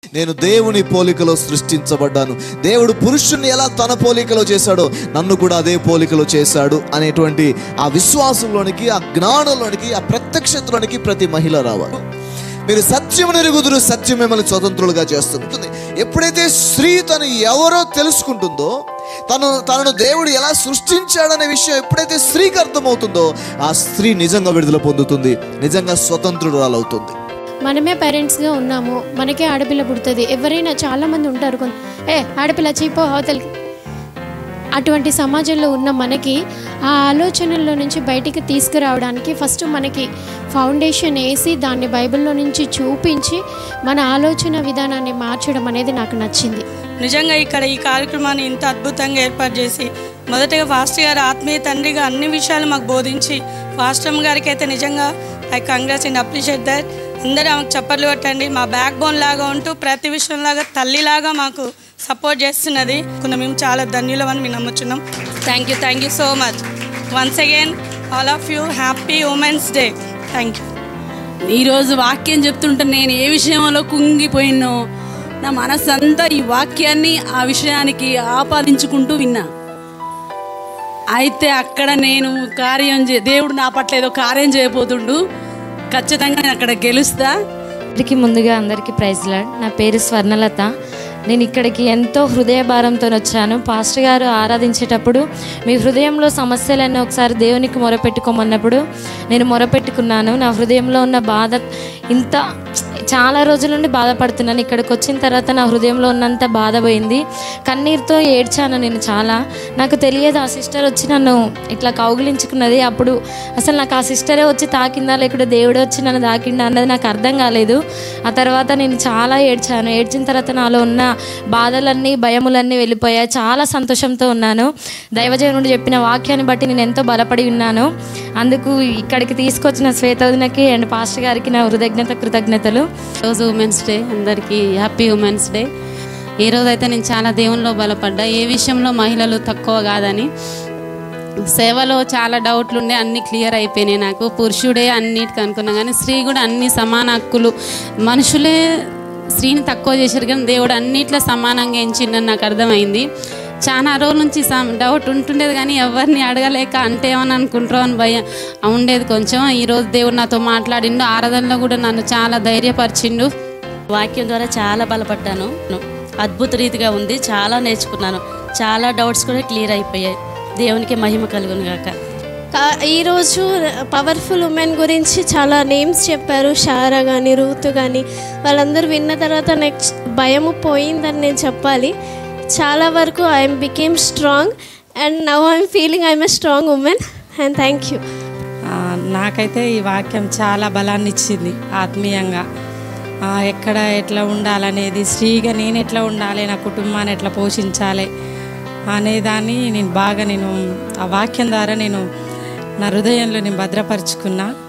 నేను దేవుని పోలికలో సృష్టించబడ్డాను దేవుడు పురుషుణ్ణి ఎలా తన పోలికలో చేశాడో నన్ను కూడా అదే పోలికలో చేశాడు అనేటువంటి ఆ విశ్వాసంలోనికి ఆ జ్ఞానంలోనికి ఆ ప్రత్యక్షతలోనికి ప్రతి మహిళ రావాలి మీరు సత్యం ఎరుగుదురు సత్యం మిమ్మల్ని స్వతంత్రులుగా చేస్తుంది ఎప్పుడైతే స్త్రీ తను ఎవరో తెలుసుకుంటుందో తను తనను దేవుడు ఎలా సృష్టించాడనే విషయం ఎప్పుడైతే స్త్రీకి అర్థమవుతుందో ఆ స్త్రీ నిజంగా విడుదల పొందుతుంది నిజంగా స్వతంత్రురాలవుతుంది మనమే పేరెంట్స్గా ఉన్నాము మనకే ఆడపిల్ల పుడుతుంది ఎవరైనా చాలామంది ఉంటారు కొంత ఏ ఆడపిల్ల చీపో అవతలకి అటువంటి సమాజంలో ఉన్న మనకి ఆ ఆలోచనల్లో నుంచి బయటికి తీసుకురావడానికి ఫస్ట్ మనకి ఫౌండేషన్ వేసి దాన్ని బైబిల్లో నుంచి చూపించి మన ఆలోచన విధానాన్ని మార్చడం అనేది నాకు నచ్చింది నిజంగా ఇక్కడ ఈ కార్యక్రమాన్ని ఇంత అద్భుతంగా ఏర్పాటు చేసి మొదటగా ఫాస్టర్ గారు ఆత్మీయ తండ్రిగా అన్ని విషయాలు మాకు బోధించి ఫాస్టమ్ గారికి అయితే నిజంగా I congrats and appreciate that అందరూ ఆమెకు చప్పట్లు కొట్టండి మా బ్యాక్ బోన్ లాగా ఉంటూ ప్రతి విషయంలాగా తల్లిలాగా మాకు సపోర్ట్ చేస్తున్నది కొన్ని మేము చాలా ధన్యులమని మేము నమ్ముచున్నాం thank you thank you so much once again all of you happy women's day thank you ఈరోజు వాక్యం చెప్తుంటే నేను ఏ విషయంలో కుంగిపోయినో నా మనసంతా ఈ వాక్యాన్ని ఆ విషయానికి ఆపాదించుకుంటూ విన్నా అయితే అక్కడ నేను కార్యం చే దేవుడు నా పట్ల ఏదో కార్యం చేయబోతుండు ఖచ్చితంగా నేను అక్కడ గెలుస్తా అందరికీ ముందుగా అందరికీ ప్రైజ్ లాడ్ నా పేరు స్వర్ణలత నేను ఇక్కడికి ఎంతో హృదయ భారంతో వచ్చాను పాస్టర్ గారు ఆరాధించేటప్పుడు మీ హృదయంలో సమస్యలన్నీ ఒకసారి దేవునికి మొరపెట్టుకోమన్నప్పుడు నేను మొరపెట్టుకున్నాను నా హృదయంలో ఉన్న బాధ ఇంత చాలా రోజుల నుండి బాధపడుతున్నాను ఇక్కడికి వచ్చిన తర్వాత నా హృదయంలో ఉన్నంత బాధ పోయింది కన్నీరుతో ఏడ్చాను నేను చాలా నాకు తెలియదు ఆ సిస్టర్ వచ్చి నన్ను ఇట్లా కౌగిలించుకున్నది అప్పుడు అసలు నాకు ఆ సిస్టరే వచ్చి తాకిందా లేకుంటే దేవుడే వచ్చి నన్ను తాకిందా అన్నది నాకు అర్థం కాలేదు ఆ తర్వాత నేను చాలా ఏడ్చాను ఏడ్చిన తర్వాత నాలో ఉన్న బాధలన్నీ భయములన్నీ వెళ్ళిపోయాయి చాలా సంతోషంతో ఉన్నాను దైవజనుడు చెప్పిన వాక్యాన్ని బట్టి నేను ఎంతో బలపడి ఉన్నాను అందుకు ఇక్కడికి తీసుకొచ్చిన శ్వేతవదినకి అండ్ పాస్టర్ గారికి నా హృదజ్ఞత కృతజ్ఞతలు రోజు ఉమెన్స్ డే అందరికీ హ్యాపీ ఉమెన్స్ డే ఈ రోజు అయితే నేను చాలా దేవునిలో బలపడ్డా ఏ విషయంలో మహిళలు తక్కువ కాదని సేవలో చాలా డౌట్లు ఉండే అన్నీ క్లియర్ అయిపోయినాయి నాకు పురుషుడే అన్నిటికీ అనుకున్నా కానీ స్త్రీ కూడా అన్ని సమాన హక్కులు మనుషులే స్త్రీని తక్కువ చేశారు కానీ దేవుడు అన్నిట్లో సమానంగా ఎంచిండని నాకు అర్థమైంది చాలా రోజుల నుంచి సమ్ డౌట్ ఉంటుండేది కానీ ఎవరిని అడగలేక అంటే ఏమని అనుకుంటారో అని భయం ఉండేది కొంచెం ఈరోజు దేవుడు నాతో మాట్లాడిండు ఆరాధనలో కూడా నన్ను చాలా ధైర్యపరిచిండు వాక్యం ద్వారా చాలా బలపడ్డాను అద్భుత రీతిగా ఉంది చాలా నేర్చుకున్నాను చాలా డౌట్స్ కూడా క్లియర్ అయిపోయాయి దేవునికి మహిమ కలుగును గాక కా- ఈరోజు పవర్ఫుల్ ఉమెన్ గురించి చాలా నేమ్స్ చెప్పారు షారా కానీ రూత్ కానీ వాళ్ళందరూ విన్న తర్వాత నెక్స్ట్ భయము పోయిందని నేను చెప్పాలి చాలా వరకు I'm became strong and now I'm feeling I'm a strong woman and thank you ఆ, నాకైతే ఈ వాక్యం చాలా బలాన్ని ఇచ్చింది ఆత్మీయంగా ఆ, ఎక్కడ ఎట్లా ఉండాలనేది స్త్రీగా నేను ఎట్లా ఉండాలి నా కుటుంబాన్ని ఎట్లా పోషించాలి అనేదాన్ని నేను బాగా నేను ఆ వాక్యం ద్వారా నేను నా హృదయంలో నేను భద్రపరుచుకున్నా